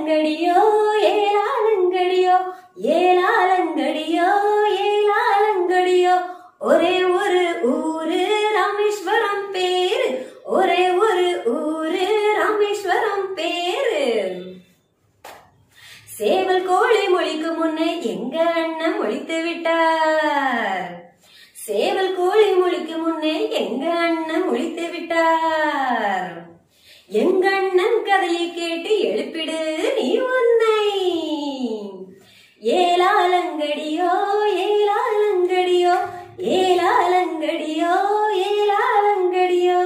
ஏலாலங்கடியோ ஏலாலங்கடியோ ஏலாலங்கடியோ ஏலாலங்கடியோ ஒரே ஒரு ஊரு ராமேஸ்வரம் பேரு ஒரே ஒரு ஊரு ராமேஸ்வரம் பேரு சேவல் கோழி மொழிக்கு முன்னே எங்க அண்ணன் மொழித்து விட்டார் சேவல் கோழி மொழிக்கு முன்னே எங்க அண்ணன் மொழித்து விட்டார் எங்க அண்ணன் கதையை கேட்டு எழுப்பிடு நீ உன்னை ஏலாலங்கடியோ ஏலாலங்கடியோ ஏலாலங்கடியோ ஏலாலங்கடியோ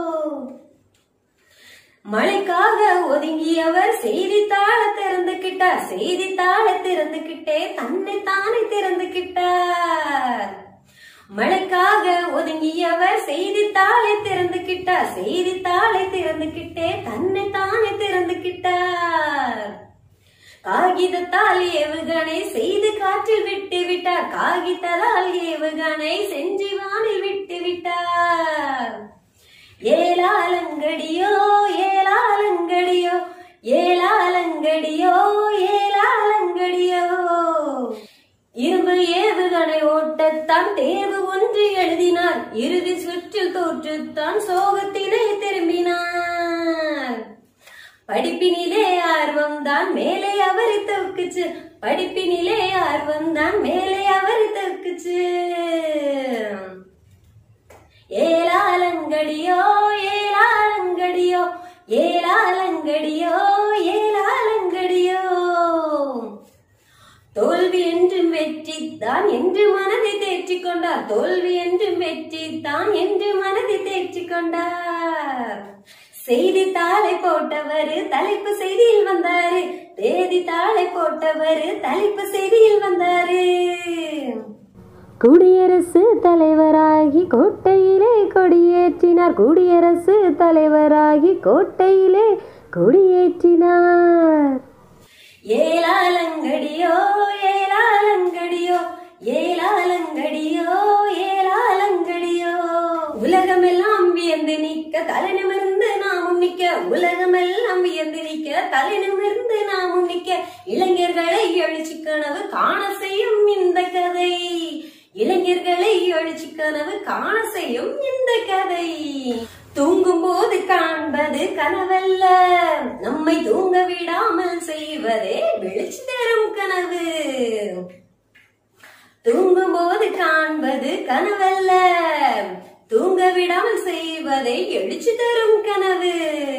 மழைக்காக ஒதுங்கியவர் செய்தித்தாள திறந்துகிட்டார் செய்தித்தாள திறந்துகிட்டே தன்னை தானே திறந்துகிட்டார் மழைக்காக ஒதுங்கியவர் செய்தித்தாளை திறந்துகிட்டார் செய்தித்தாளை திறந்துகிட்டே தன்னை தானே திறந்துகிட்டார் காகிதத்தால் ஏவுகணை செய்து காற்றில் விட்டு விட்டார் காகிதத்தால் ஏவுகணை செஞ்சி வானில் விட்டு விட்டார் ஏலாலங்கடியோ ஏலாலங்கடியோ ஏலாலங்கடியோ ஏலாலங்கடியோ இரும்பு ஏவுகணை ஓட்டத்தான் தேர்வு ஒன்று எழுதினார் இறுதி சுற்றில் தோற்றுத்தான் சோகத்திலே திரும்பினார் படிப்பினிலே ஆர்வம் தான் மேலே அவரை தூக்குச்சு படிப்பினிலே ஆர்வம் தான் மேலே அவரை தூக்குச்சு ஏலாலங்கடியோ ஏலாலங்கடியோ ஏலாலங்கடியோ ஏலாலங்கடியோ தோல்வி என்றும் வெற்றி தான் என்று மனதை தேற்றிக் கொண்டார் தோல்வி என்றும் வெற்றி தான் என்று மனதை தேற்றிக் கொண்டார் செய்தித்தாளை போட்டவர் தலைப்பு செய்தியில் வந்தாரு தேதித்தாளை போட்டவர் தலைப்பு செய்தியில் வந்தாரு குடியரசு தலைவராகி கோட்டையிலே கொடியேற்றினார் குடியரசு தலைவராகி கோட்டையிலே கொடியேற்றினார் ஏலாலங்கடியோ ஏலாலங்கடியோ ஏலாலங்கடியோ ஏலாலங்கடியோ உலகமெல்லாம் வியந்து நிற்க தலை நிமிர்ந்து நாமும் நிற்க உலகமெல்லாம் வியந்து நிற்க தலை நிமிர்ந்து நாமும் நிற்க இளைஞர்களை எழுச்சி கனவு காண செய்யும் இந்த கதை இளைஞர்களை எழுச்சி கனவு காண செய்யும் இந்த கதை தூங்கும் போது காண்பது கனவல்ல நம்மை தூங்க விடாமல் செய்வதே வெளிச்சு தரும் கனவு தூங்கும் போது காண்பது கனவல்ல தூங்க விடாமல் செய்வதை எழுச்சி தரும் கனவு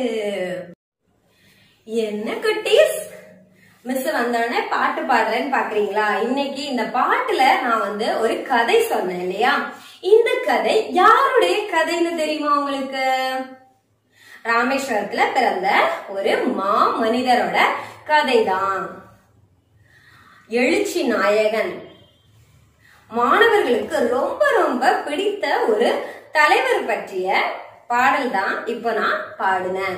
என்ன குட்டீஸ் மிஸ் வந்தோடனே பாட்டு பாடுறேன்னு பாக்குறீங்களா இன்னைக்கு இந்த பாட்டுல நான் வந்து ஒரு கதை சொன்னேன் இல்லையா இந்த கதை யாருடைய கதைன்னு தெரியுமா உங்களுக்கு ராமேஸ்வரத்துல பிறந்த ஒரு மா மனிதரோட கதை தான் எழுச்சி நாயகன் மாணவர்களுக்கு ரொம்ப ரொம்ப பிடித்த ஒரு தலைவர் பற்றிய பாடல் தான் இப்போ நான் பாடினேன்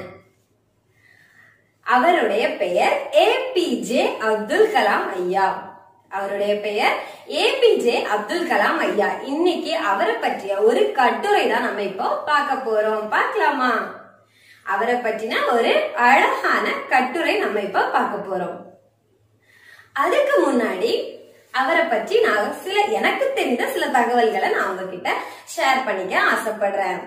அவருடைய பெயர் ஏபிஜே அப்துல் கலாம் ஐயா அவருடைய பெயர் ஏபிஜே அப்துல் கலாம் ஐயா இன்னைக்கு அவரை பற்றிய ஒரு கட்டுரை தான் நம்ம இப்போ பார்க்க போறோம் பார்க்கலாமா அவரை பற்றின ஒரு அழகான கட்டுரை நம்ம இப்போ பார்க்க போறோம் அதுக்கு முன்னாடி அவரை பற்றி நான் சில எனக்கு தெரிந்த சில தகவல்களை நான் உங்ககிட்ட ஷேர் பண்ணிக்க ஆசைப்படுறேன்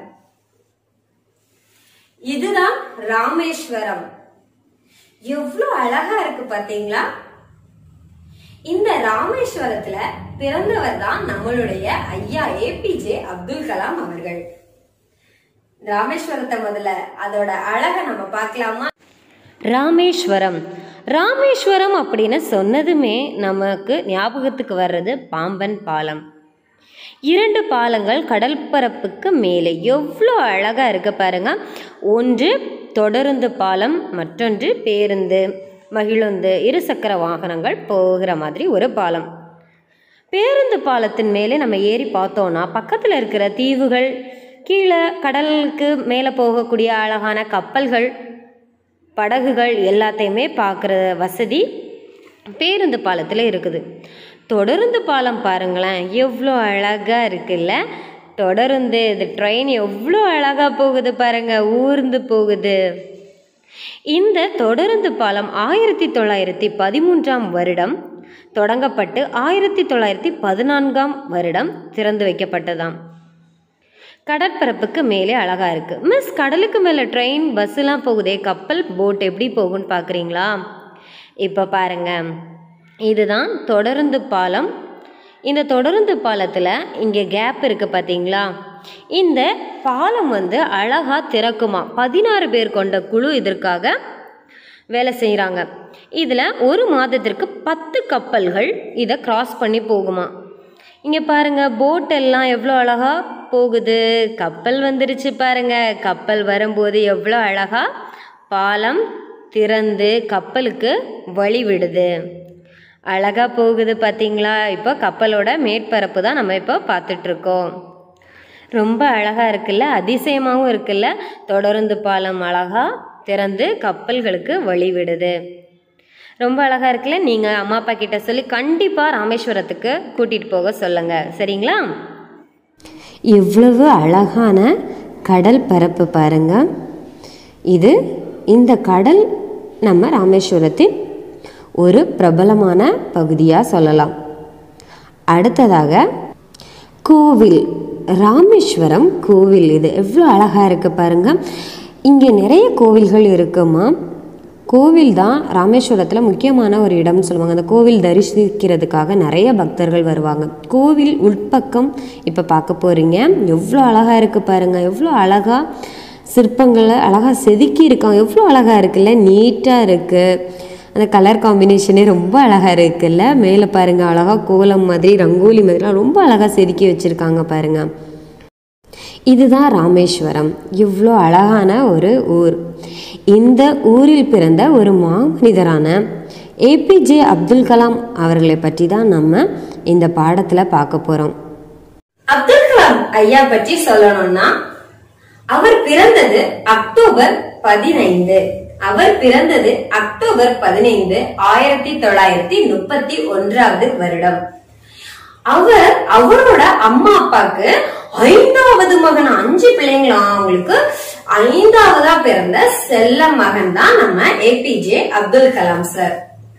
இதுதான் ராமேஸ்வரம் எவ்வளவு அழகா இருக்கு பாத்தீங்களா இந்த ராமேஸ்வரத்துல பிறந்தவர் தான் நம்மளுடைய ஐயா ஏபிஜே அப்துல் கலாம் அவர்கள் ராமேஸ்வரத்தை முதல்ல அதோட அழகை நம்ம பார்க்கலாமா ராமேஸ்வரம் ராமேஸ்வரம் அப்படின்னு சொன்னதுமே நமக்கு ஞாபகத்துக்கு வர்றது பாம்பன் பாலம் இரண்டு பாலங்கள் கடல் பரப்புக்கு மேலே எவ்வளோ அழகாக இருக்கு பாருங்க ஒன்று தொடருந்து பாலம் மற்றொன்று பேருந்து மகிழுந்து இருசக்கர வாகனங்கள் போகிற மாதிரி ஒரு பாலம் பேருந்து பாலத்தின் மேலே நம்ம ஏறி பார்த்தோன்னா பக்கத்தில் இருக்கிற தீவுகள் கீழே கடலுக்கு மேலே போகக்கூடிய அழகான கப்பல்கள் படகுகள் எல்லாத்தையுமே பார்க்குற வசதி பேருந்து பாலத்தில் இருக்குது தொடருந்து பாலம் பாருங்களேன் எவ்வளோ அழகாக இருக்குல்ல தொடருந்து இது ட்ரெயின் எவ்வளோ அழகாக போகுது பாருங்க ஊர்ந்து போகுது இந்த தொடருந்து பாலம் ஆயிரத்தி தொள்ளாயிரத்தி பதிமூன்றாம் வருடம் தொடங்கப்பட்டு ஆயிரத்தி தொள்ளாயிரத்தி பதினான்காம் வருடம் திறந்து வைக்கப்பட்டதாம் கடற்பரப்புக்கு மேலே அழகா இருக்கு மிஸ் கடலுக்கு மேலே ட்ரெயின் பஸ்ஸெலாம் போகுதே கப்பல் போட் எப்படி போகும்னு பார்க்குறீங்களா இப்போ பாருங்க இதுதான் தொடருந்து பாலம் இந்த தொடருந்து பாலத்தில் இங்கே கேப் இருக்குது பார்த்தீங்களா இந்த பாலம் வந்து அழகாக திறக்குமா பதினாறு பேர் கொண்ட குழு இதற்காக வேலை செய்கிறாங்க இதில் ஒரு மாதத்திற்கு பத்து கப்பல்கள் இதை கிராஸ் பண்ணி போகுமா இங்கே பாருங்க போட் எல்லாம் எவ்வளோ அழகா போகுது கப்பல் வந்துருச்சு பாருங்க கப்பல் வரும்போது எவ்வளோ அழகா பாலம் திறந்து கப்பலுக்கு வழி விடுது அழகா போகுது பார்த்தீங்களா இப்போ கப்பலோட மேற்பரப்பு தான் நம்ம இப்போ பார்த்துட்ருக்கோம் ரொம்ப அழகா இருக்குல்ல அதிசயமாகவும் இருக்குல்ல தொடருந்து பாலம் அழகா திறந்து கப்பல்களுக்கு வழி விடுது ரொம்ப அழகா இருக்குல்ல நீங்கள் அம்மா அப்பா கிட்ட சொல்லி கண்டிப்பாக ராமேஸ்வரத்துக்கு கூட்டிகிட்டு போக சொல்லுங்க சரிங்களா எவ்வளவு அழகான கடல் பரப்பு பாருங்க இது இந்த கடல் நம்ம ராமேஸ்வரத்தின் ஒரு பிரபலமான பகுதியாக சொல்லலாம் அடுத்ததாக கோவில் ராமேஸ்வரம் கோவில் இது எவ்வளோ அழகாக இருக்குது பாருங்க இங்கே நிறைய கோவில்கள் இருக்குமா கோவில் தான் ராமேஸ்வரத்தில் முக்கியமான ஒரு இடம்னு சொல்லுவாங்க அந்த கோவில் தரிசிக்கிறதுக்காக நிறைய பக்தர்கள் வருவாங்க கோவில் உட்பக்கம் இப்போ பார்க்க போகிறீங்க எவ்வளோ அழகாக இருக்குது பாருங்கள் எவ்வளோ அழகாக சிற்பங்களை அழகாக செதுக்கி இருக்காங்க எவ்வளோ அழகாக இருக்குல்ல நீட்டாக இருக்குது அந்த கலர் காம்பினேஷனே ரொம்ப அழகாக இருக்குல்ல மேலே பாருங்கள் அழகாக கோலம் மாதிரி ரங்கோலி மாதிரிலாம் ரொம்ப அழகாக செதுக்கி வச்சுருக்காங்க பாருங்கள் இதுதான் ராமேஸ்வரம் இவ்வளோ அழகான ஒரு ஊர் இந்த ஊரில் பிறந்த ஒரு மாமனிதரான ஏபிஜே அப்துல் கலாம் அவர்களை பற்றி தான் நம்ம இந்த பாடத்தில் பார்க்க போகிறோம் அப்துல் கலாம் ஐயா பற்றி சொல்லணும்னா அவர் பிறந்தது அக்டோபர் பதினைந்து அவர் பிறந்தது அக்டோபர் பதினைந்து ஆயிரத்தி தொள்ளாயிரத்தி முப்பத்தி ஒன்றாவது வருடம் அவர் அவரோட அம்மா அப்பாக்கு ஐந்தாவது மகன் அஞ்சு பிள்ளைங்களாம் அவங்களுக்கு ஐந்தாவதா பிறந்த செல்ல மகன் தான் நம்ம ஏபிஜே அப்துல் கலாம் சார்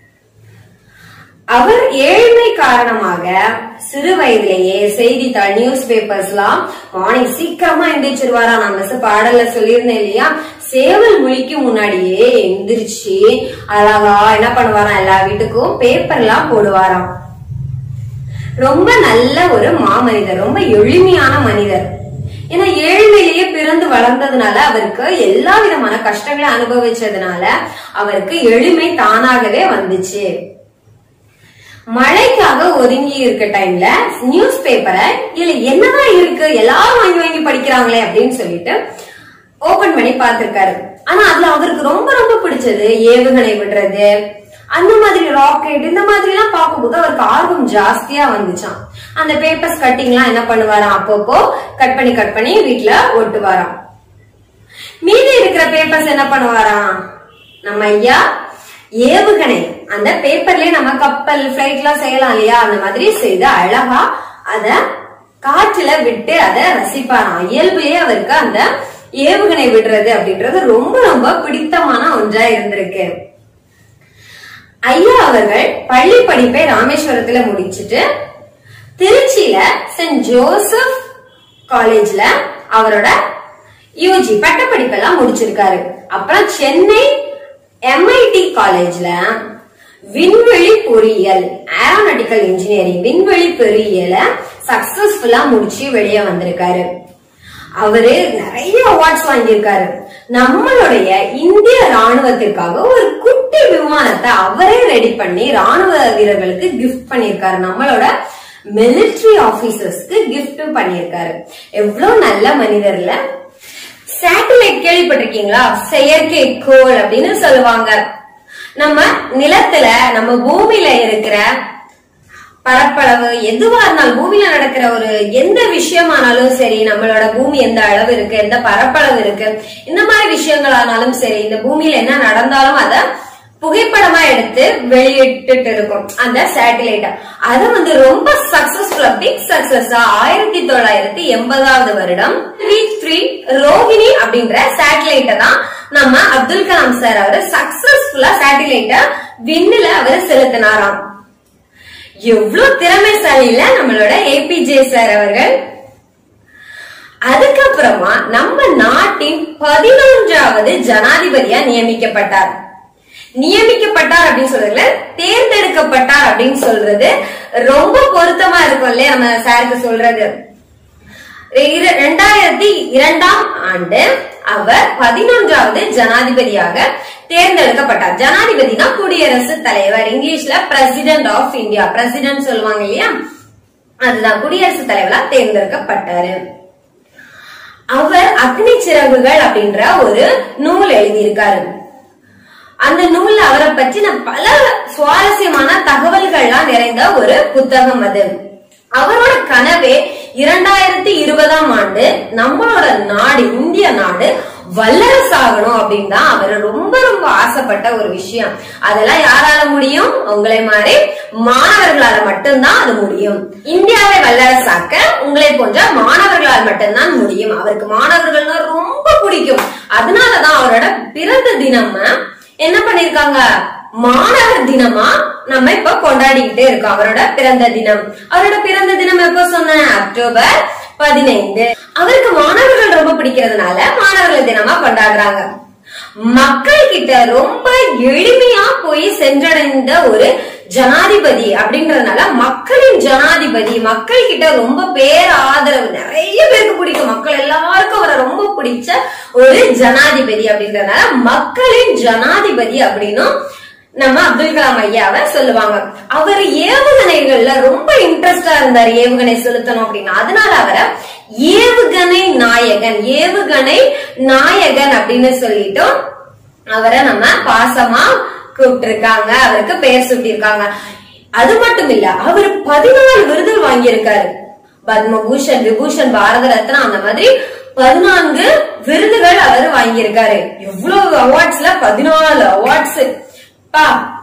அவர் ஏழ்மை காரணமாக சிறு வயதிலேயே செய்தித்தாள் நியூஸ் பேப்பர்ஸ்லாம் மார்னிங் சீக்கிரமா எந்திரிச்சிருவாரா நான் மிஸ் பாடல்ல சொல்லியிருந்தேன் இல்லையா சேவல் முழிக்கு முன்னாடியே எந்திரிச்சு அழகா என்ன பண்ணுவாராம் எல்லா வீட்டுக்கும் பேப்பர்லாம் போடுவாராம் ரொம்ப நல்ல ஒரு மாமனிதர் ரொம்ப எளிமையான மனிதர் ஏன்னா ஏழ்மையிலேயே பிறந்து வளர்ந்ததுனால அவருக்கு எல்லா விதமான கஷ்டங்களை அனுபவிச்சதுனால அவருக்கு எளிமை தானாகவே வந்துச்சு மழைக்காக ஒதுங்கி இருக்க டைம்ல நியூஸ் பேப்பரை இதுல என்னதான் இருக்கு எல்லாரும் வாங்கி வாங்கி படிக்கிறாங்களே அப்படின்னு சொல்லிட்டு ஓபன் பண்ணி பார்த்திருக்காரு ஆனா அதுல அவருக்கு ரொம்ப ரொம்ப பிடிச்சது ஏவுகணை விடுறது அந்த மாதிரி ராக்கெட் இந்த மாதிரி எல்லாம் பார்க்கும்போது அவருக்கு ஆர்வம் ஜாஸ்தியா வந்துச்சாம் அந்த பேப்பர்ஸ் கட்டிங்லாம் என்ன பண்ணுவாராம் அப்பப்போ கட் பண்ணி கட் பண்ணி வீட்டுல ஒட்டுவாராம் மீதி இருக்கிற பேப்பர்ஸ் என்ன பண்ணுவாராம் நம்ம ஐயா ஏவுகணை அந்த பேப்பர்லயே நம்ம கப்பல் பிளைட் எல்லாம் செய்யலாம் இல்லையா அந்த மாதிரி செய்து அழகா அத காற்றுல விட்டு அதை ரசிப்பாராம் இயல்புலயே அவருக்கு அந்த ஏவுகணை விடுறது அப்படின்றது ரொம்ப ரொம்ப பிடித்தமான ஒன்றா இருந்திருக்கு ஐயா அவர்கள் பள்ளி படிப்பை ராமேஸ்வரத்துல முடிச்சிட்டு திருச்சியில சென்ட் ஜோசப் காலேஜ்ல அவரோட யூஜி பட்டப்படிப்பெல்லாம் முடிச்சிருக்காரு அப்புறம் சென்னை எம்ஐடி காலேஜ்ல விண்வெளி பொறியியல் ஏரோநாட்டிக்கல் இன்ஜினியரிங் விண்வெளி பொறியியல சக்சஸ்ஃபுல்லா முடிச்சு வெளியே வந்திருக்காரு அவரு நிறைய அவார்ட்ஸ் வாங்கியிருக்காரு நம்மளுடைய இந்திய ராணுவத்திற்காக ஒரு குட்டி விமானத்தை அவரே ரெடி பண்ணி ராணுவ வீரர்களுக்கு கிஃப்ட் பண்ணியிருக்காரு நம்மளோட மிலிட்டரி ஆபீசர்ஸ்க்கு கிஃப்ட் பண்ணியிருக்காரு எவ்வளவு நல்ல மனிதர்ல சேட்டலைட் கேள்விப்பட்டிருக்கீங்களா செயற்கை கோள் அப்படின்னு சொல்லுவாங்க நம்ம நிலத்துல நம்ம பூமியில இருக்கிற பரப்பளவு எதுவா இருந்தாலும் பூமியில நடக்கிற ஒரு எந்த விஷயமானாலும் சரி நம்மளோட பூமி எந்த அளவு இருக்கு எந்த பரப்பளவு இருக்கு இந்த மாதிரி விஷயங்கள் ஆனாலும் சரி இந்த பூமியில என்ன நடந்தாலும் அத புகைப்படமா எடுத்து வெளியிட்டு இருக்கும் அந்த சேட்டலைட் அது வந்து ரொம்ப சக்சஸ்ஃபுல்லா பிக் சக்சஸா ஆயிரத்தி தொள்ளாயிரத்தி எண்பதாவது வருடம் த்ரீ த்ரீ ரோஹிணி அப்படின்ற சேட்டலைட்ட தான் நம்ம அப்துல் கலாம் சார் அவரு சக்சஸ்ஃபுல்லா சேட்டலைட்ட விண்ணுல அவர் செலுத்தினாராம் எவ்வளவு திறமைசாலி இல்ல நம்மளோட ஏபிஜே சார் அவர்கள் அதுக்கப்புறமா நம்ம நாட்டின் பதினொன்றாவது ஜனாதிபதியா நியமிக்கப்பட்டார் நியமிக்கப்பட்டார் அப்படின்னு சொல்றதுல தேர்ந்தெடுக்கப்பட்டார் அப்படின்னு சொல்றது ரொம்ப பொருத்தமா இருக்கும் இல்லையா நம்ம சாருக்கு சொல்றது இர- இரண்டாயிரத்தி இரண்டாம் ஆண்டு அவர் பதினொன்றாவது ஜனாதிபதியாக தேர்ந்தெடுக்கப்பட்டார் ஜனாதிபதினா குடியரசுத் தலைவர் இங்கிலீஷ்ல பிரசிடென்ட் ஆஃப் இந்தியா பிரசிடென்ட் சொல்லுவாங்க இல்லையா அதுதான் குடியரசுத் தலைவரா தேர்ந்தெடுக்கப்பட்டாரு அவர் அக்னி சிறகுகள் அப்படின்ற ஒரு நூல் எழுதியிருக்காரு அந்த நூல்ல அவரை பற்றின பல சுவாரஸ்யமான தகவல்கள்லாம் நிறைந்த ஒரு புத்தகம் அது அவரோட கனவே இரண்டாயிரத்தி இருபதாம் ஆண்டு நம்மளோட நாடு இந்திய நாடு வல்லரசாகணும் அப்படின்னு தான் அவர் ரொம்ப ரொம்ப ஆசைப்பட்ட ஒரு விஷயம் அதெல்லாம் யாரால முடியும் உங்களை மாதிரி மாணவர்களால மட்டும்தான் அது முடியும் இந்தியாவை வல்லரசாக்க உங்களை போன்ற மாணவர்களால் மட்டும்தான் முடியும் அவருக்கு மாணவர்கள்னா ரொம்ப பிடிக்கும் அதனாலதான் அவரோட பிறந்த தினம் என்ன பண்ணிருக்காங்க மாணவர் தினமா நம்ம இப்ப கொண்டாடிக்கிட்டே இருக்கோம் அவரோட பிறந்த தினம் அவரோட பிறந்த தினம் எப்ப சொன்னேன் அக்டோபர் பதினைந்து அவருக்கு மாணவர்கள் ரொம்ப பிடிக்கிறதுனால மாணவர்கள் தினமா கொண்டாடுறாங்க மக்கள் கிட்ட ரொம்ப எளிமையா போய் சென்றடைந்த ஒரு ஜனாதிபதி அப்படின்றதுனால மக்களின் ஜனாதிபதி மக்கள் கிட்ட ரொம்ப பேர் ஆதரவு நிறைய பேருக்கு பிடிக்கும் மக்கள் எல்லாருக்கும் அவரை ரொம்ப பிடிச்ச ஒரு ஜனாதிபதி அப்படின்றதுனால மக்களின் ஜனாதிபதி அப்படின்னும் நம்ம அப்துல் கலாம் ஐயாவை சொல்லுவாங்க அவர் ஏவுகணைகள்ல ரொம்ப இன்ட்ரெஸ்டா இருந்தாரு ஏவுகணை செலுத்தணும் அப்படின்னா அதனால அவரை ஏவுகணை நாயகன் ஏவுகணை நாயகன் அப்படின்னு சொல்லிட்டு அவரை நம்ம பாசமா கூப்பிட்டு இருக்காங்க அவருக்கு பெயர் சூட்டியிருக்காங்க அது மட்டும் இல்ல அவர் பதினாலு விருதுகள் வாங்கியிருக்காரு பத்மபூஷன் விபூஷன் பாரத ரத்னா அந்த மாதிரி பதினான்கு விருதுகள் அவர் வாங்கியிருக்காரு எவ்வளவு அவார்ட்ஸ்ல பதினாலு அவார்ட்ஸ் பா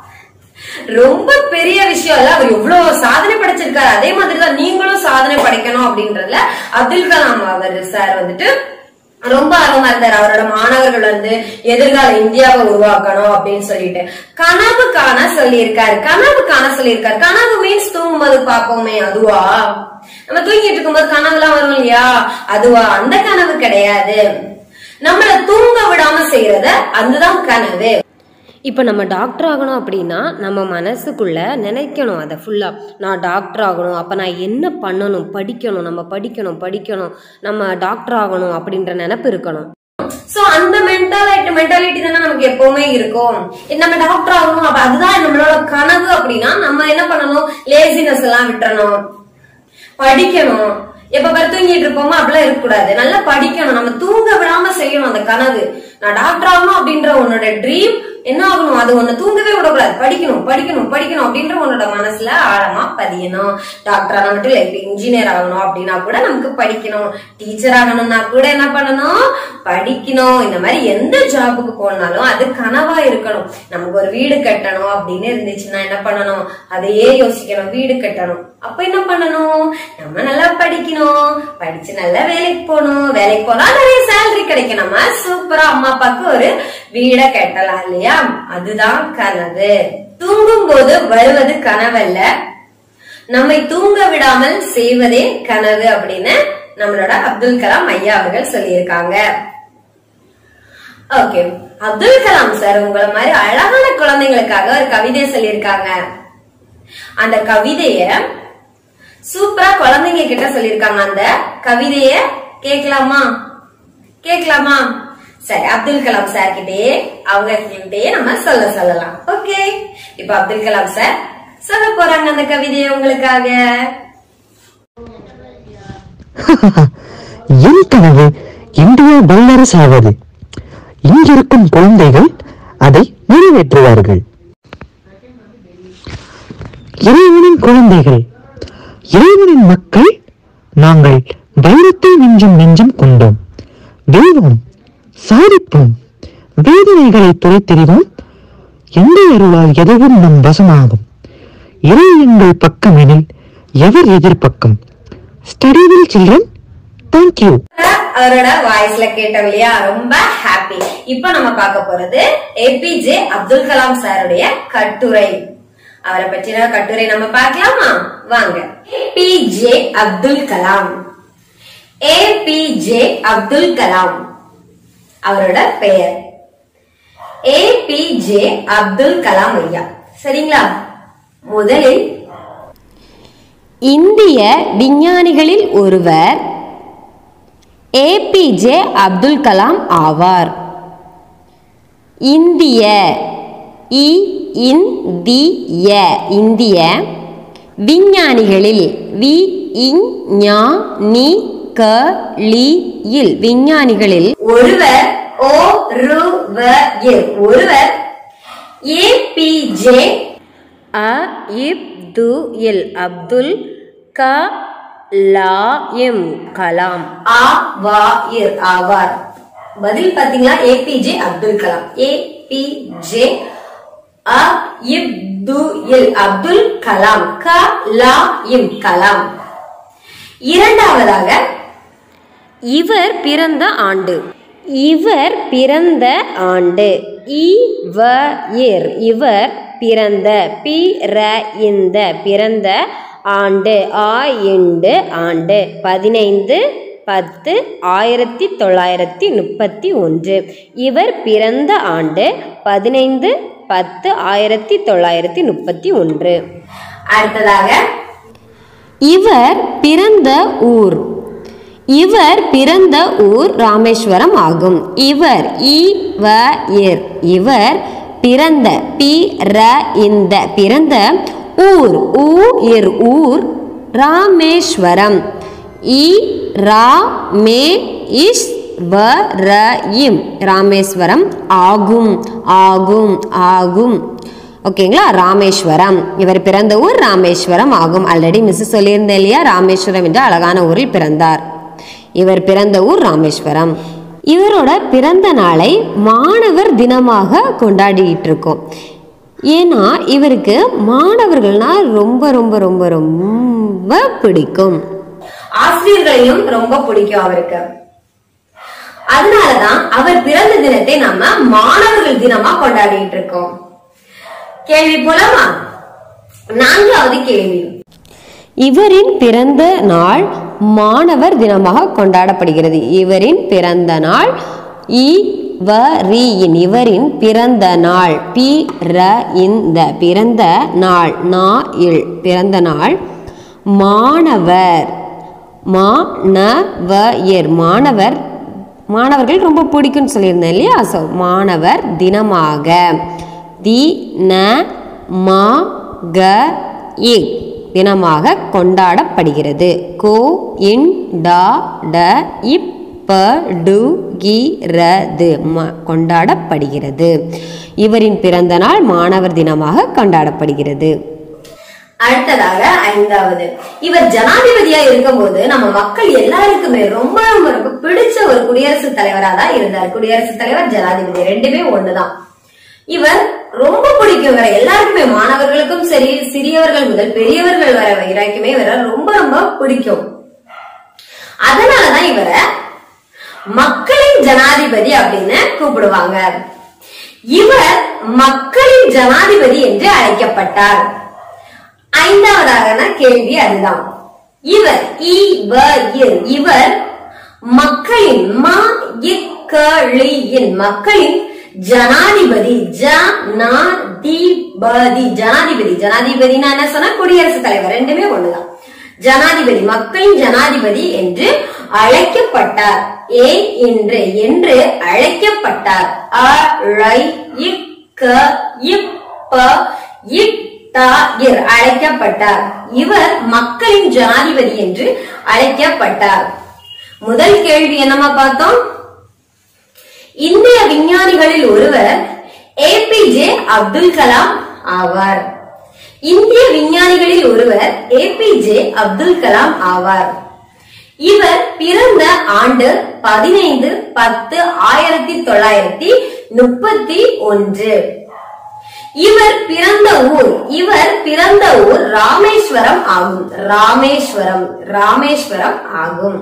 ரொம்ப பெரிய விஷயம் இல்ல அவர் எவ்வளவு சாதனை படைச்சிருக்காரு அதே மாதிரிதான் நீங்களும் சாதனை படைக்கணும் அப்படின்றதுல அப்துல் கலாம் அவர் சார் வந்துட்டு ரொம்ப ஆர்வமா இருந்தார் அவரோட மாணவர்கள் வந்து எதிர்கால இந்தியாவை உருவாக்கணும் அப்படின்னு சொல்லிட்டு கனவு காண சொல்லியிருக்காரு கனவு காண சொல்லியிருக்காரு கனவு மீன்ஸ் தூங்கும்போது பாப்போமே அதுவா நம்ம தூங்கிட்டு இருக்கும்போது கனவுலாம் வரும் இல்லையா அதுவா அந்த கனவு கிடையாது நம்மள தூங்க விடாம செய்யறத அதுதான் கனவு இப்போ நம்ம டாக்டர் ஆகணும் அப்படின்னா நம்ம மனசுக்குள்ள நினைக்கணும் அதை ஃபுல்லாக நான் டாக்டர் ஆகணும் அப்போ நான் என்ன பண்ணணும் படிக்கணும் நம்ம படிக்கணும் படிக்கணும் நம்ம டாக்டர் ஆகணும் அப்படின்ற நினப்பு இருக்கணும் சோ அந்த மென்டாலிட்டி மென்டாலிட்டி தானே நமக்கு எப்பவுமே இருக்கும் இது நம்ம டாக்டர் ஆகணும் அப்ப அதுதான் நம்மளோட கனவு அப்படின்னா நம்ம என்ன பண்ணணும் லேசினஸ் எல்லாம் விட்டுறணும் படிக்கணும் எப்ப பாரு தூங்கிட்டு இருப்போமோ அப்படிலாம் இருக்கக்கூடாது நல்லா படிக்கணும் நம்ம தூங்க விடாம செய்யணும் அந்த கனவு நான் டாக்டர் ஆகணும் அப்படின்ற உன்னோட ட்ரீம் என்ன ஆகணும் அது உன்னை தூங்கவே விடக்கூடாது படிக்கணும் படிக்கணும் படிக்கணும் அப்படின்ற உன்னோட மனசுல ஆழமா பதியணும் டாக்டர் ஆனா மட்டும் இல்ல இப்ப இன்ஜினியர் ஆகணும் அப்படின்னா கூட நமக்கு படிக்கணும் டீச்சர் ஆகணும்னா கூட என்ன பண்ணணும் படிக்கணும் இந்த மாதிரி எந்த ஜாபுக்கு போனாலும் அது கனவா இருக்கணும் நமக்கு ஒரு வீடு கட்டணும் அப்படின்னு இருந்துச்சுன்னா என்ன பண்ணணும் அதையே யோசிக்கணும் வீடு கட்டணும் அப்ப என்ன பண்ணணும் நம்ம நல்லா படிக்கணும் படிச்சு நல்லா வேலைக்கு போகணும் வேலைக்கு போனா நிறைய சேலரி கிடைக்கும் நம்ம சூப்பரா அம்மா அப்பாவுக்கு ஒரு வீட கட்டலாம் இல்லையா அதுதான் கனவு தூங்கும் போது வருவது கனவல்ல நம்மை தூங்க விடாமல் செய்வதே கனவு அப்படின்னு நம்மளோட அப்துல் கலாம் ஐயா அவர்கள் சொல்லியிருக்காங்க ஓகே அப்துல் கலாம் சார் உங்களை மாதிரி அழகான குழந்தைங்களுக்காக ஒரு கவிதை சொல்லியிருக்காங்க அந்த கவிதைய சூப்பரா குழந்தைங்க கிட்ட சொல்லியிருக்காங்க அந்த கவிதைய கேட்கலாமா கேட்கலாமா சரி அப்துல் கலாம் சார் கிட்டே அவங்க கிட்டே நம்ம சொல்ல சொல்லலாம் ஓகே இப்ப அப்துல் கலாம் சார் சொல்ல போறாங்க அந்த கவிதையை உங்களுக்காக என் கனவு இந்தியா வல்லரசு ஆவது இங்கிருக்கும் குழந்தைகள் அதை நிறைவேற்றுவார்கள் இறைவனின் குழந்தைகள் இறைவனின் மக்கள் நாங்கள் வைரத்தை நெஞ்சும் நெஞ்சம் கொண்டோம் வெல்வோம் சாதிப்போம் வேதனைகளை துரைத்தெறிவோம் எந்த அருளால் எதுவும் நம் வசமாகும் இறை எங்கள் பக்கமெனில் எவர் எதிர்பக்கம் ஸ்டடிவில் சில்ட்ரன் தேங்க்யூ அவரோட வாய்ஸ்ல கேட்டோம் இல்லையா ரொம்ப ஹாப்பி இப்போ நம்ம பார்க்க போறது ஏபிஜே அப்துல் கலாம் சாருடைய கட்டுரை அவரை பற்றின கட்டுரை நம்ம பார்க்கலாமா வாங்க ஏபிஜே அப்துல் கலாம் ஏபிஜே அப்துல் கலாம் அவரோட பெயர் ஏபிஜே அப்துல் கலாம் ஐயா சரிங்களா முதலில் இந்திய விஞ்ஞானிகளில் ஒருவர் ஏபிஜே அப்துல் கலாம் ஆவார் இந்திய இ இந்திய இந்திய விஞ்ஞானிகளில் வி இஞ் ஞா நி க லி இல் விஞ்ஞானிகளில் ஒருவர் ஓ ரு வ இல் ஒருவர் ஏபிஜே அ இப் து இல் அப்துல் க லா இம் கலாம் ஆ வா இர் ஆவார் பதில் பாத்தீங்களா ஏபிஜே அப்துல் கலாம் ஏபிஜே அ இப் து இல் அப்துல் கலாம் க லா இம் கலாம் இரண்டாவதாக இவர் பிறந்த ஆண்டு இவர் பிறந்த ஆண்டு இவர் இவர் பிறந்த பி ர இந்த பிறந்த ஆண்டு ஆண்டு ஆண்டு பதினைந்து பத்து ஆயிரத்தி தொள்ளாயிரத்தி முப்பத்தி ஒன்று இவர் பிறந்த ஆண்டு பதினைந்து பத்து ஆயிரத்தி தொள்ளாயிரத்தி முப்பத்தி ஒன்று அடுத்ததாக இவர் பிறந்த ஊர் இவர் பிறந்த ஊர் ராமேஸ்வரம் ஆகும் இவர் இவ இர் இவர் பிறந்த பி ர இந்த பிறந்த ஊர் ஊ இர் ஊர் ராமேஸ்வரம் இ ரா மே இஸ் வ ர இம் ராமேஸ்வரம் ஆகும் ஆகும் ஆகும் ஓகேங்களா ராமேஸ்வரம் இவர் பிறந்த ஊர் ராமேஸ்வரம் ஆகும் ஆல்ரெடி மிஸ் சொல்லியிருந்தேன் இல்லையா ராமேஸ்வரம் என்ற அழகான ஊரில் பிறந்தார் இவர் பிறந்த ஊர் ராமேஸ்வரம் இவரோட பிறந்த நாளை மாணவர் தினமாக கொண்டாடிட்டு இருக்கோம் ஏன்னா இவருக்கு மாணவர்கள்னா ரொம்ப ரொம்ப ரொம்ப ரொம்ப பிடிக்கும் ஆசிரியர்களையும் ரொம்ப பிடிக்கும் அவருக்கு அதனாலதான் அவர் பிறந்த தினத்தை நம்ம மாணவர்கள் தினமா கொண்டாடிட்டு இருக்கோம் கேள்வி போலாமா நான்காவது கேள்வி இவரின் பிறந்த நாள் மாணவர் தினமாக கொண்டாடப்படுகிறது இவரின் பிறந்த நாள் இவரின் இவரின் பிறந்த நாள் பி ர இந்த பிறந்த நாள் நா இல் பிறந்த நாள் மாணவர் மா ந வ எர் மாணவர் மாணவர்கள் ரொம்ப பிடிக்கும்னு சொல்லியிருந்தேன் இல்லையா ஸோ மாணவர் தினமாக தி ந மா க இ தினமாக கொண்டாடப்படுகிறது கோ இன் டா ட இப் ப டு கி ர து ம கொண்டாடப்படுகிறது இவரின் பிறந்த நாள் மாணவர் தினமாக கொண்டாடப்படுகிறது அடுத்ததாக ஐந்தாவது இவர் ஜனாதிபதியா இருக்கும்போது நம்ம மக்கள் எல்லாருக்குமே ரொம்ப ரொம்ப ரொம்ப பிடிச்ச ஒரு குடியரசுத் தலைவரா தான் இருந்தார் குடியரசுத் தலைவர் ஜனாதிபதி ரெண்டுமே ஒண்ணுதான் இவர் ரொம்ப பிடிக்கும் இவரை எல்லாருக்குமே மாணவர்களுக்கும் சரி சிறியவர்கள் முதல் பெரியவர்கள் வரை வரைக்குமே இவரை ரொம்ப ரொம்ப பிடிக்கும் அதனாலதான் இவரை மக்களின் ஜனாதிபதி அப்படின்னு கூப்பிடுவாங்க இவர் மக்களின் ஜனாதிபதி என்று அழைக்கப்பட்டார் ஐந்தாவதான கேள்வி அதுதான் இவர் இவர் இர். இவர் மக்களின் ம இக்களியின் மக்களின் ஜனாதிபதி ஜனாதிபதி ஜனாதிபதி ஜனாதிபதினா என்ன சொன்னா குடியரசுத் தலைவர் ரெண்டுமே ஒண்ணுதான் ஜனாதிபதி மக்களின் ஜனாதிபதி என்று அழைக்கப்பட்டார் ஏ என்று என்று அழைக்கப்பட்டார் அழை இக்க இப்ப இட்டா இர் அழைக்கப்பட்டார் இவர் மக்களின் ஜனாதிபதி என்று அழைக்கப்பட்டார் முதல் கேள்வி என்னமா பார்த்தோம் இந்திய விஞ்ஞானிகளில் ஒருவர் ஏபிஜே அப்துல் கலாம் ஆவார் இந்திய விஞ்ஞானிகளில் ஒருவர் ஏபிஜே அப்துல் கலாம் ஆவார் இவர் பிறந்த ஆண்டு பதினைந்து பத்து ஆயிரத்தி தொள்ளாயிரத்தி முப்பத்தி ஒன்று இவர் பிறந்த ஊர் இவர் பிறந்த ஊர் ராமேஸ்வரம் ஆகும் ராமேஸ்வரம் ராமேஸ்வரம் ஆகும்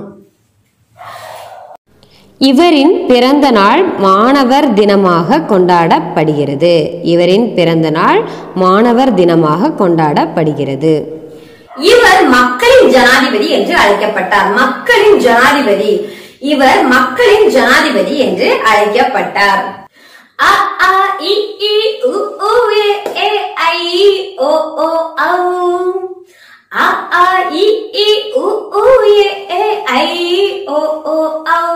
இவரின் பிறந்த நாள் மாணவர் தினமாக கொண்டாடப்படுகிறது இவரின் பிறந்த நாள் மாணவர் தினமாக கொண்டாடப்படுகிறது இவர் மக்களின் ஜனாதிபதி என்று அழைக்கப்பட்டார் மக்களின் ஜனாதிபதி இவர் மக்களின் ஜனாதிபதி என்று அழைக்கப்பட்டார் அ ஆ இ ஈ உ ஊ ஏ ஏ ஐ ஈ ஓ ஓ ஔ அ ஆ இ ஈ உ ஊ ஏ ஏ ஐ ஈ ஓ ஓ ஔ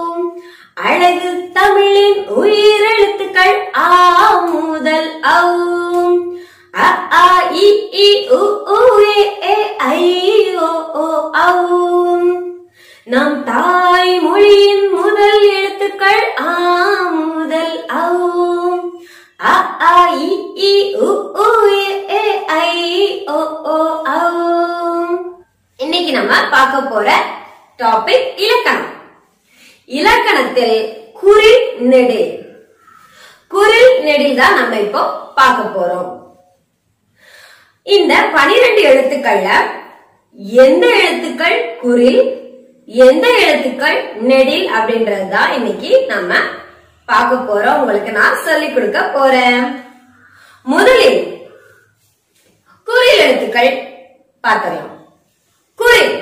அழகு தமிழின் உயிரெழுத்துக்கள் ஆ முதல் ஔ அ ஆ இ ஈ உ ஊ ஏ ஏ ஐ ஓ ஓ ஔ நம் தாய் மொழியின் முதல் எழுத்துக்கள் ஆ முதல் ஔ அ ஆ இ ஈ உ ஊ ஏ ஏ ஐ ஓ ஓ ஔ இன்னைக்கு நம்ம பார்க்க போற டாபிக் இலக்கணம் இலக்கணத்தில் குறில் நெடில் குறில் நெடில் தான் நம்ம இப்போ பார்க்க போறோம் இந்த பனிரெண்டு எழுத்துக்கள்ல எந்த எழுத்துக்கள் குறில் எந்த எழுத்துக்கள் நெடில் அப்படின்றது தான் இன்னைக்கு நம்ம பார்க்க போறோம் உங்களுக்கு நான் சொல்லிக் கொடுக்க போறேன் முதலில் குறில் எழுத்துக்கள் பார்க்கலாம் குறில்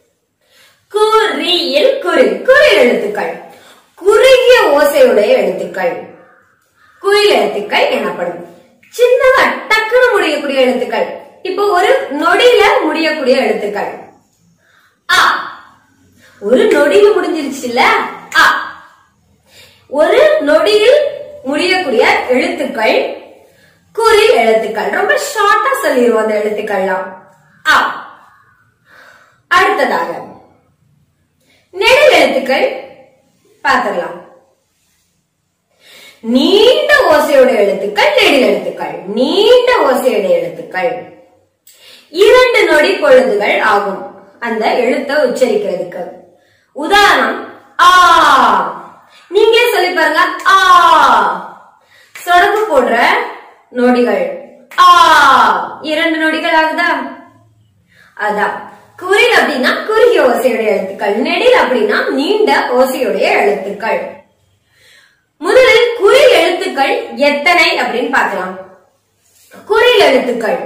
குறியில் குறில் குறில் எழுத்துக்கள் குறுகிய ஓசையுடைய எழுத்துக்கள் குயில் எழுத்துக்கள் எனப்படும் சின்னதா டக்குன்னு முடியக்கூடிய எழுத்துக்கள் இப்போ ஒரு நொடியில முடியக்கூடிய எழுத்துக்கள் ஆ ஒரு நொடியில முடிஞ்சிருச்சுல்ல ஆ ஒரு நொடியில் முடியக்கூடிய எழுத்துக்கள் குறில் எழுத்துக்கள் ரொம்ப ஷார்ட்டா சொல்லிடுவோம் அந்த எழுத்துக்கள்லாம் ஆ அடுத்ததாக நெடில் எழுத்துக்கள் பார்த்துடலாம் நீண்ட ஓசையுடைய எழுத்துக்கள் நெடில் எழுத்துக்கள் நீண்ட ஓசையுடைய எழுத்துக்கள் இரண்டு நொடி பொழுதுகள் ஆகும் அந்த எழுத்தை உச்சரிக்கிறதுக்கு உதாரணம் ஆ நீங்களே சொல்லி பாருங்க ஆ சொடக்கு போடுற நொடிகள் ஆ இரண்டு நொடிகள் ஆகுதா அதான் குறில் அப்படின்னா குறுகிய ஓசையுடைய எழுத்துக்கள் நெடில் அப்படின்னா நீண்ட ஓசையுடைய எழுத்துக்கள் முதலில் குறில் எழுத்துக்கள் எத்தனை அப்படின்னு பார்க்கலாம் குறில் எழுத்துக்கள்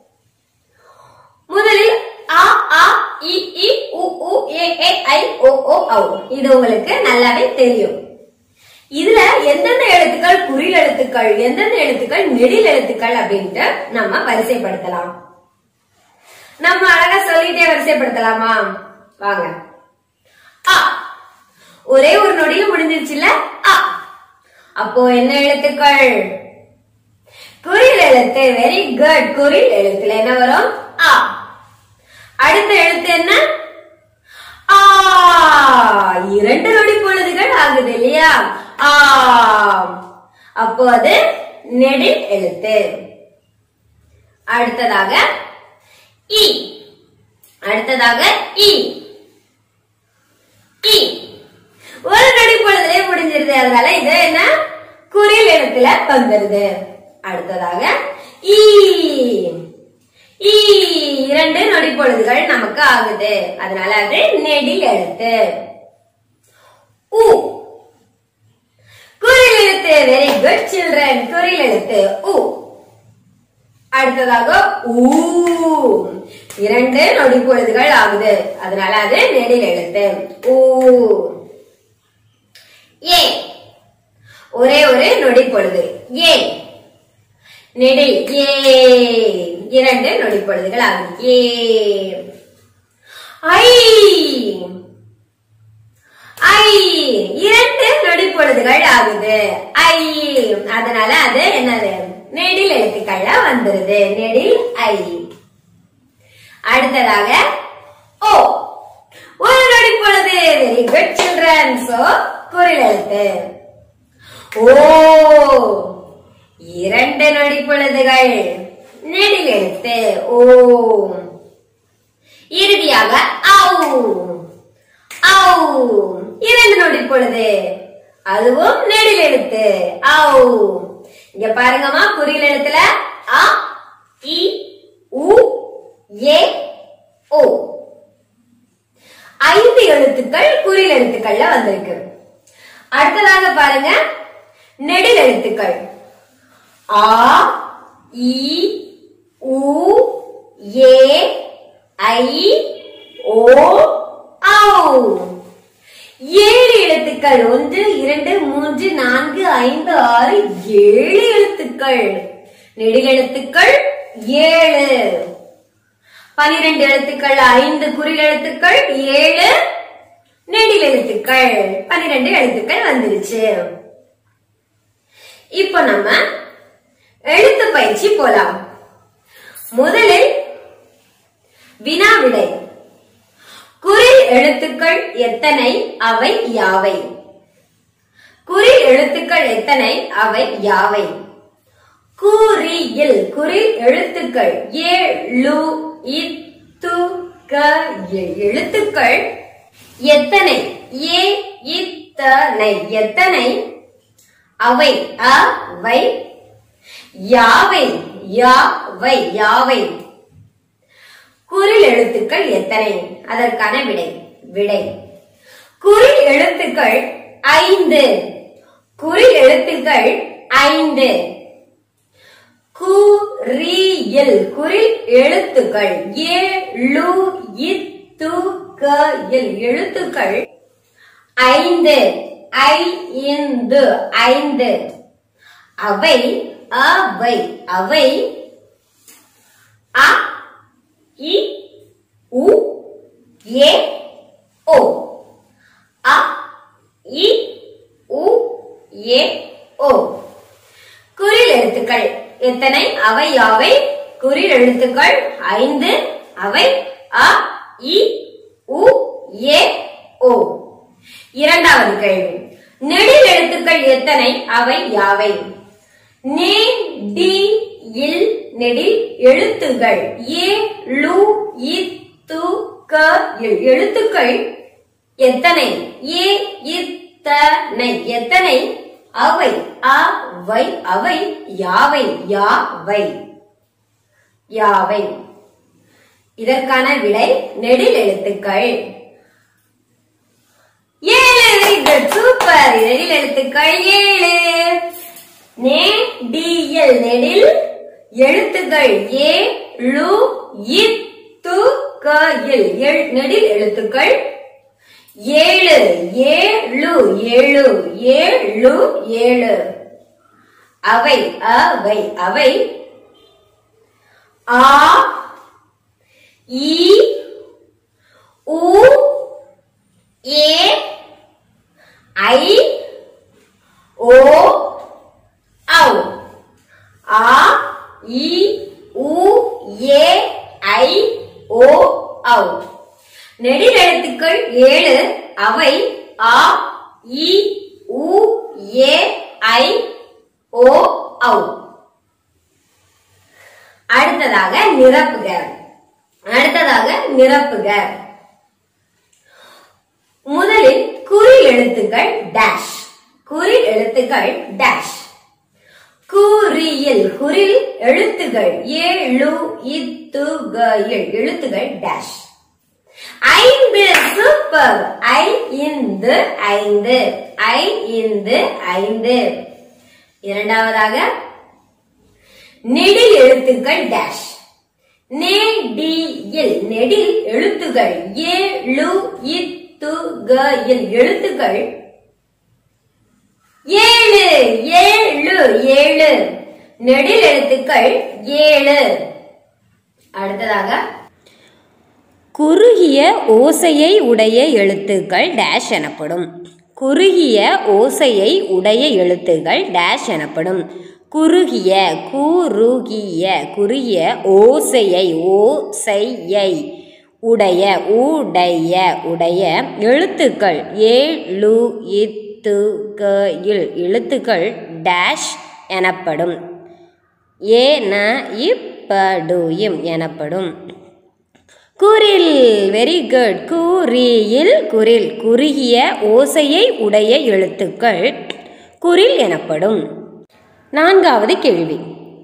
முதலில் ஆ ஆ இ இ உ உ ஏ ஏ ஐ ஓ ஓ ஔ இது உங்களுக்கு நல்லாவே தெரியும் இதுல எந்தெந்த எழுத்துக்கள் குறில் எழுத்துக்கள் எந்தெந்த எழுத்துக்கள் நெடில் எழுத்துக்கள் அப்படின்ட்டு நம்ம வரிசைப்படுத்தலாம் நம்ம அழகா சொல்லிட்டே வரிசைப்படுத்தலாமா வாங்க ஆ ஒரே ஒரு நொடியில முடிஞ்சிருச்சுல ஆ அப்போ என்ன எழுத்துக்கள் குறில் எழுத்து வெரி குட் குறில் எழுத்துல என்ன வரும் ஆ அடுத்த எழுத்து என்ன ஆ இரண்டு நொடி பொழுதுகள் ஆகுது இல்லையா ஆ அப்போ அது நெடில் எழுத்து அடுத்ததாக இ அடுத்ததாக இ இ ஒரு நொடி பொழுதுலே முடிஞ்சிருது அதனால இது என்ன குறில் எழுத்துல வந்துருது அடுத்ததாக ஈ ஈ இரண்டு நொடி பொழுதுகள் நமக்கு ஆகுது அதனால அது நெடில் எழுத்து உ குறில் எழுத்து வெரி குட் சில்ட்ரன் குறில் எழுத்து உ அடுத்ததாக ஊ இரண்டு நொடி பொழுதுகள் ஆகுது அதனால அது நெடில் எழுத்து ஊ ஏ ஒரே ஒரு நொடி பொழுது ஏ நெடில் ஏ இரண்டு நொடி பொழுதுகள் ஆகுது ஏ ஐ ஐ இரண்டு நொடி பொழுதுகள் ஆகுது ஐ அதனால அது என்னது நெடில் எழுத்துக்கள்ல வந்துருது நெடில் ஐ அடுத்ததாக ஓ ஒரு நொடி பொழுது வெரி குட் சில்ட்ரன் சோ குறில் எழுத்து ஓ இரண்டு நொடி பொழுதுகள் நெடில் எழுத்து ஓ இறுதியாக ஔ ஔ இரண்டு நொடி பொழுது அதுவும் நெடில் எழுத்து ஔ இங்க பாருங்கம்மா குறில் எழுத்துல அ இ உ ஏ ஓ ஐந்து எழுத்துக்கள் குறில் எழுத்துக்கள்ல வந்திருக்கு அடுத்ததாக பாருங்க நெடில் எழுத்துக்கள் ஆ இ உ ஏ ஐ ஓ ஔ ஏழு எழுத்துக்கள் ஒன்று இரண்டு மூன்று நான்கு ஐந்து ஆறு ஏழு எழுத்துக்கள் நெடில் எழுத்துக்கள் ஏழு பனிரெண்டு எழுத்துக்கள் ஐந்து குறில் எழுத்துக்கள் ஏழு நெடில் எழுத்துக்கள் பனிரெண்டு எழுத்துக்கள் வந்துருச்சு இப்போ நம்ம எழுத்து பயிற்சி போலாம் முதலில் வினா விடை குறில் எழுத்துக்கள் எத்தனை அவை யாவை குறில் எழுத்துக்கள் எத்தனை அவை யாவை குறியில் குறில் எழுத்துக்கள் ஏழு இத்து க எ- எழுத்துக்கள் எத்தனை ஏ இத்தனை எத்தனை அவை அவை யாவை யாவை யாவை குறில் எழுத்துக்கள் எத்தனை அதற்கான விடை விடை குறில் எழுத்துக்கள் ஐந்து குறில் எழுத்துக்கள் ஐந்து குறியில் குறில் எழுத்துக்கள் ஏழு இத்து க இல் எழுத்துக்கள் ஐந்து ஐந்து ஐந்து அவை அவை அவை அ இ உ ஏ ஓ அ இ உ ஏ ஓ குறில் எழுத்துக்கள் எத்தனை அவை யாவை குறில் எழுத்துக்கள் ஐந்து அவை அ இ உ ஏ ஓ இரண்டாவது கேள்வி நெடில் எழுத்துக்கள் எத்தனை அவை யாவை நே டி இல் நெடில் எழுத்துகள் ஏ லு இத்து க இல் எழுத்துக்கள் எத்தனை ஏ இத்தனை எத்தனை அவை அவை அவை யாவை யாவை யாவை இதற்கான விடை நெடில் எழுத்துக்கள் ஏழு வெரி குட் சூப்பர் நெடில் எழுத்துக்கள் ஏழு நே டி எல் நெடில் எழுத்துக்கள் ஏ லு இத்து க இல் எழு- நெடில் எழுத்துக்கள் ஏழு ஏழு ஏழு ஏழு ஏழு அவை அவை அவை ஆ இ உ ஏ ஐ ஓ ஔ ஆ இ உ ஏ ஐ ஓ ஔ நெடில் எழுத்துக்கள் ஏழு அவை ஆ இ உ ஏ ஐ ஓ ஔ அடுத்ததாக நிரப்புக அடுத்ததாக நிரப்புக முதலில் குறில் எழுத்துக்கள் டேஷ் குறில் எழுத்துக்கள் டேஷ் குறியில் குறில் எழுத்துகள் ஏழு இத்து க இல் எழுத்துகள் டேஷ் ஐந்து சூப்பர் ஐ இந்து ஐந்து ஐ இந்து ஐந்து இரண்டாவதாக நெடில் எழுத்துக்கள் டேஷ் நெடியில் நெடில் எழுத்துகள் ஏழு இத்து க இல் எழுத்துக்கள் ஏழு ஏழு ஏழு நெடில் எழுத்துக்கள் ஏழு அடுத்ததாக குறுகிய ஓசையை உடைய எழுத்துக்கள் டேஷ் எனப்படும் குறுகிய ஓசையை உடைய எழுத்துக்கள் டேஷ் எனப்படும் குறுகிய குறுகிய குறுகிய ஓசையை ஓசையை உடைய உடைய உடைய எழுத்துக்கள் ஏழு இத்து க இல் எழுத்துக்கள் டேஷ் எனப்படும் ஏன இப்படும் எனப்படும் குரில் வெரி குட் குறியில் குரில் குறுகிய ஓசையை உடைய எழுத்துக்கள் குரில் எனப்படும் நான்காவது கேள்வி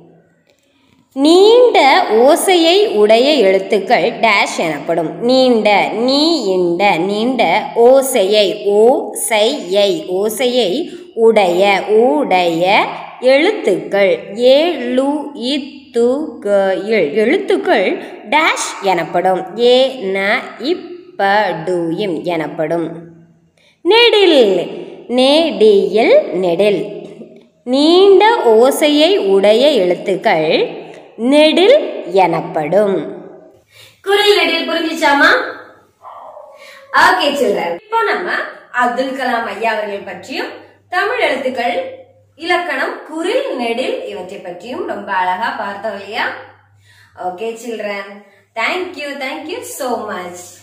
நீண்ட ஓசையை உடைய எழுத்துக்கள் டேஷ் எனப்படும் நீண்ட நீ இண்ட நீண்ட ஓசையை ஓசையை ஓசையை உடைய உடைய எழுத்துக்கள் ஏழு இத்து க இல் எழுத்துக்கள் டேஷ் எனப்படும் ஏ ந இப்படு இம் எனப்படும் நெடில் நெடியில் நெடில் நீண்ட ஓசையை உடைய எழுத்துக்கள் நெடில் எனப்படும் குரல் நெடில் புரிஞ்சுச்சாமா ஓகே சில்ட்ரன் இப்போ நம்ம அப்துல் கலாம் ஐயா அவர்கள் பற்றியும் தமிழ் எழுத்துக்கள் இலக்கணம் குரில் நெடில் இவற்றை பற்றியும் ரொம்ப அழகா பார்த்தோம் இல்லையா okay children thank you thank you so much